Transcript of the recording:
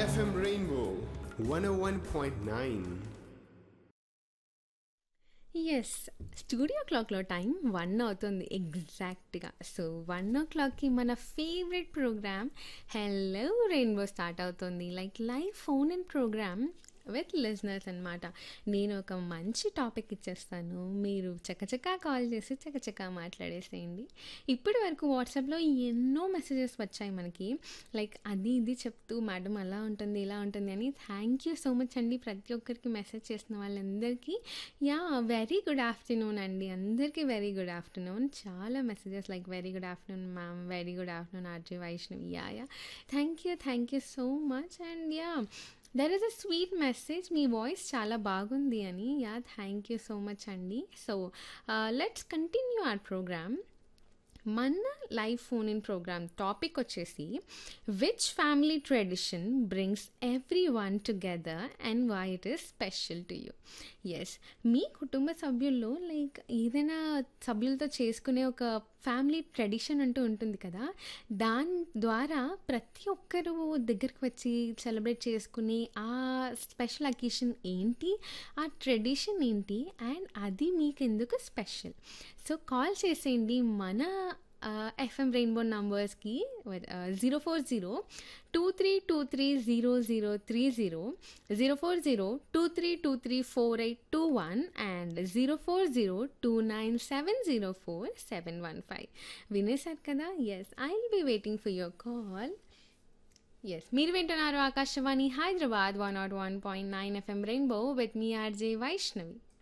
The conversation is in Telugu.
FM Rainbow 101.9. ఎస్ స్టూడియో క్లాక్లో టైం వన్ అవుతుంది ఎగ్జాక్ట్గా సో వన్ ఓ క్లాక్కి మన favourite programme hello Rainbow start అవుతుంది like live phone in programme with listeners అనమాట నేను ఒక మంచి టాపిక్ ఇచ్చేస్తాను మీరు చకచకా కాల్ చేసి చకచకా మాట్లాడేసేయండి ఇప్పటి వరకు వాట్సాప్లో ఎన్నో మెసేజెస్ వచ్చాయి మనకి లైక్ అది ఇది చెప్తూ మేడం అలా ఉంటుంది ఇలా ఉంటుంది అని థ్యాంక్ యూ సో మచ్ అండి ప్రతి ఒక్కరికి మెసేజ్ చేసిన వాళ్ళందరికీ యా వెరీ గుడ్ ఆఫ్టర్నూన్ అండి అందరికీ వెరీ గుడ్ ఆఫ్టర్నూన్ చాలా messages like very good afternoon ma'am very good afternoon RJ Vaishnavi yeah yeah thank you thank you so much and yeah there is a sweet message మీ వాయిస్ చాలా బాగుంది అని yeah thank you so much అండి so let's continue our programme మన live phone in programme topic వచ్చేసి which family tradition brings everyone together and why it is special to you yes మీ కుటుంబ సభ్యుల్లో లైక్ ఏదైనా సభ్యులతో చేసుకునే ఒక ఫ్యామిలీ ట్రెడిషన్ అంటూ ఉంటుంది కదా దాని ద్వారా ప్రతి ఒక్కరూ దగ్గరికి వచ్చి సెలబ్రేట్ చేసుకునే ఆ స్పెషల్ అకేషన్ ఏంటి ఆ ట్రెడిషన్ ఏంటి అండ్ అది మీకు ఎందుకు స్పెషల్ సో కాల్ చేసేయండి మన ఎఫ్ఎం రెయిన్బో నంబర్స్కి zero four zero two three two three zero zero three zero zero four zero two three two three four eight two one and zero four zero two nine seven zero four seven one five వినేశారు కదా yes I will be waiting for your call yes మీరు వింటున్నారు Akashvani Hyderabad one not one point nine FM Rainbow with మీ ఆర్జే వైష్ణవి